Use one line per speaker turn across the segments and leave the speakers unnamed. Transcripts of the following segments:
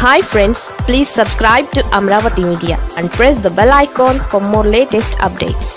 hi friends please subscribe to Amaravati media and press the bell icon for more latest updates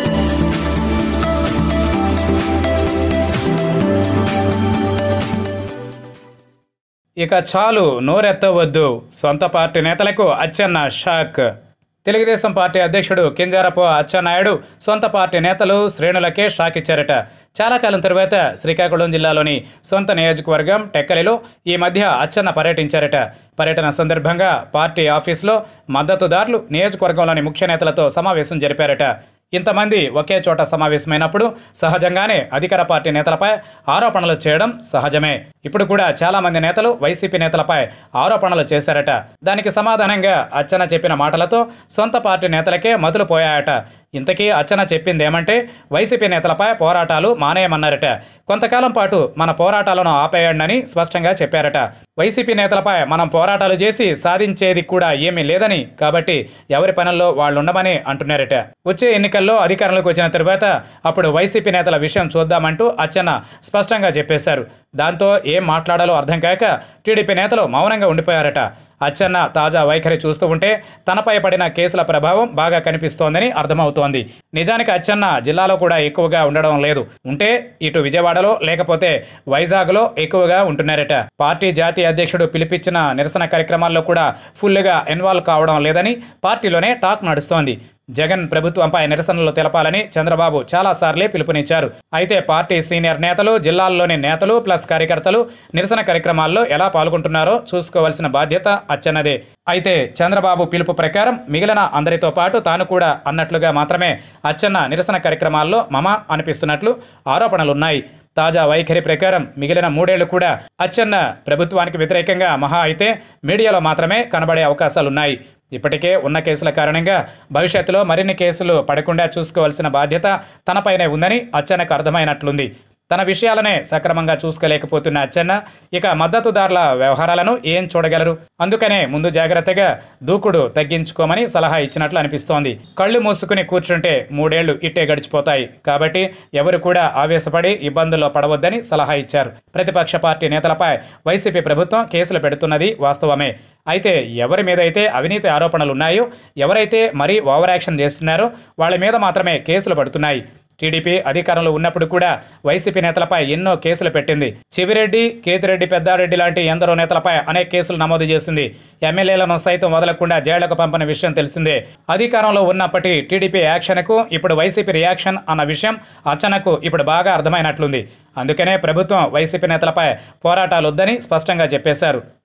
ఇక చాలు నోరెత్తవద్దు సొంత party నేతలకు Atchanna shock Telugu Desam party అధ్యక్షుడు కింజారపు అచ్చెన్నాయుడు సొంత పార్టీ నేతలు శ్రేణులకే షాక్ ఇచ్చారట చాలా కాలం తరువాత శ్రీకాకుళం జిల్లాలోని సొంత నియోజకవర్గం టెక్కలిలో ఈ మధ్య అచ్చెన్న పర్యటించారట పర్యటన సందర్భంగా పార్టీ ఆఫీసులో మద్దతుదారులు నియోజకవర్గంలోని ముఖ్య నేతలతో సమావేశం జరిపారట ఇంతమంది ఒకే చోట సమావేశమైనప్పుడు సహజంగానే అధికార పార్టీ నేతలపై ఆరోపణలు చేయడం సహజమే ఇప్పుడు కూడా చాలా మంది నేతలు వైసీపీ నేతలపై ఆరోపణలు చేశారట దానికి సమాధానంగా అచ్చన చెప్పిన మాటలతో సొంత పార్టీ నేతలకే మతులు పోయాయట ఇంతకీ అచ్చన చెప్పింది ఏమంటే వైసీపీ నేతలపై పోరాటాలు మానేయమన్నారట కొంతకాలం పాటు మన పోరాటాలను ఆపేయండి స్పష్టంగా చెప్పారట వైసీపీ నేతలపై మనం పోరాటాలు చేసి సాధించేది కూడా ఏమీ లేదని కాబట్టి ఎవరి పనుల్లో వాళ్ళు ఉండమని అంటున్నారట వచ్చే ఎన్నికల్లో అధికారంలోకి వచ్చిన తరువాత అప్పుడు వైసీపీ నేతల విషయం చూద్దామంటూ అచ్చెన్న స్పష్టంగా చెప్పేశారు దాంతో ఏం మాట్లాడాలో అర్థం కాక టీడీపీ నేతలు మౌనంగా ఉండిపోయారట అచ్చెన్న తాజా వైఖరి చూస్తూ ఉంటే తనపై పడిన కేసుల ప్రభావం బాగా కనిపిస్తోందని అర్థమవుతోంది నిజానికి అచ్చెన్న జిల్లాలో కూడా ఎక్కువగా ఉండడం లేదు ఉంటే ఇటు విజయవాడలో లేకపోతే వైజాగ్లో ఎక్కువగా ఉంటున్నారట పార్టీ జాతీయ అధ్యక్షుడు పిలిపించిన నిరసన కార్యక్రమాల్లో కూడా ఫుల్గా ఇన్వాల్వ్ కావడం లేదని పార్టీలోనే టాక్ నడుస్తోంది జగన్ ప్రభుత్వంపై నిరసనలు తెలపాలని చంద్రబాబు చాలాసార్లే పిలుపునిచ్చారు అయితే పార్టీ సీనియర్ నేతలు జిల్లాల్లోని నేతలు ప్లస్ కార్యకర్తలు నిరసన కార్యక్రమాల్లో ఎలా పాల్గొంటున్నారో చూసుకోవాల్సిన బాధ్యత అచ్చన్నదే అయితే చంద్రబాబు పిలుపు ప్రకారం మిగిలిన అందరితో పాటు తాను కూడా అన్నట్లుగా మాత్రమే అచ్చెన్న నిరసన కార్యక్రమాల్లో మమ అనిపిస్తున్నట్లు ఆరోపణలున్నాయి తాజా వైఖరి ప్రకారం మిగిలిన మూడేళ్లు కూడా అచ్చెన్న ప్రభుత్వానికి వ్యతిరేకంగా మహా అయితే మీడియాలో మాత్రమే కనబడే అవకాశాలున్నాయి ఇప్పటికే ఉన్న కేసుల కారణంగా భవిష్యత్తులో మరిన్ని కేసులు పడకుండా చూసుకోవాల్సిన బాధ్యత తనపైనే ఉందని అచ్చెన్నకు అర్థమైనట్లుంది తన విషయాలనే సక్రమంగా చూసుకోలేకపోతున్న అచ్చెన్న ఇక మద్దతుదారుల వ్యవహారాలను ఏం చూడగలరు అందుకనే ముందు జాగ్రత్తగా దూకుడు తగ్గించుకోమని సలహా ఇచ్చినట్లు అనిపిస్తోంది కళ్ళు మూసుకుని కూర్చుంటే మూడేళ్లు ఇట్టే గడిచిపోతాయి కాబట్టి ఎవరు కూడా ఆవేశపడి ఇబ్బందుల్లో పడవద్దని సలహా ఇచ్చారు ప్రతిపక్ష పార్టీ నేతలపై వైసీపీ ప్రభుత్వం కేసులు పెడుతున్నది వాస్తవమే అయితే ఎవరి మీద అయితే అవినీతి ఆరోపణలు ఉన్నాయో ఎవరైతే మరీ ఓవర్ యాక్షన్ చేస్తున్నారో వాళ్ళ మీద మాత్రమే కేసులు పడుతున్నాయి టీడీపీ అధికారంలో ఉన్నప్పుడు కూడా వైసీపీ నేతలపై ఎన్నో కేసులు పెట్టింది చివిరెడ్డి కేతిరెడ్డి పెద్దారెడ్డి లాంటి ఎందరో నేతలపై అనేక కేసులు నమోదు చేసింది ఎమ్మెల్యేలను సైతం వదలకుండా జైళ్లకు పంపిన విషయం తెలిసిందే అధికారంలో ఉన్నప్పటి టీడీపీ యాక్షన్కు ఇప్పుడు వైసీపీ రియాక్షన్ అన్న విషయం అచ్చనకు ఇప్పుడు బాగా అర్థమైనట్లుంది అందుకనే ప్రభుత్వం వైసీపీ నేతలపై పోరాటాలు వద్దని స్పష్టంగా చెప్పేశారు